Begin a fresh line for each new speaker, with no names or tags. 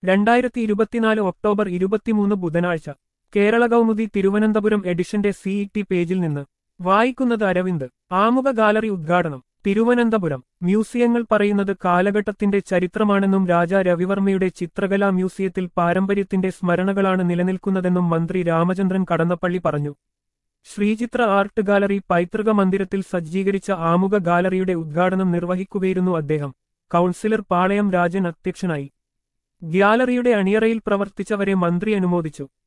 രണ്ടായിരത്തി ഇരുപത്തിനാല് ഒക്ടോബർ ഇരുപത്തിമൂന്ന് ബുധനാഴ്ച കേരള കൗമുദി തിരുവനന്തപുരം എഡിഷന്റെ സിഇടി പേജിൽ നിന്ന് വായിക്കുന്നത് അരവിന്ദ് ആമുഖ ഗാലറി ഉദ്ഘാടനം തിരുവനന്തപുരം മ്യൂസിയങ്ങൾ പറയുന്നത് കാലഘട്ടത്തിന്റെ ചരിത്രമാണെന്നും രാജ രവിവർമ്മയുടെ ചിത്രകലാ മ്യൂസിയത്തിൽ പാരമ്പര്യത്തിന്റെ സ്മരണകളാണ് നിലനിൽക്കുന്നതെന്നും മന്ത്രി രാമചന്ദ്രൻ കടന്നപ്പള്ളി പറഞ്ഞു ശ്രീചിത്ര ആർട്ട് ഗാലറി പൈതൃക മന്ദിരത്തിൽ സജ്ജീകരിച്ച ആമുഖ ഗാലറിയുടെ ഉദ്ഘാടനം നിർവഹിക്കുകയായിരുന്നു അദ്ദേഹം കൗൺസിലർ പാളയം രാജൻ അധ്യക്ഷനായി ഗ്യാലറിയുടെ അണിയറയിൽ പ്രവർത്തിച്ചവരെ മന്ത്രി അനുമോദിച്ചു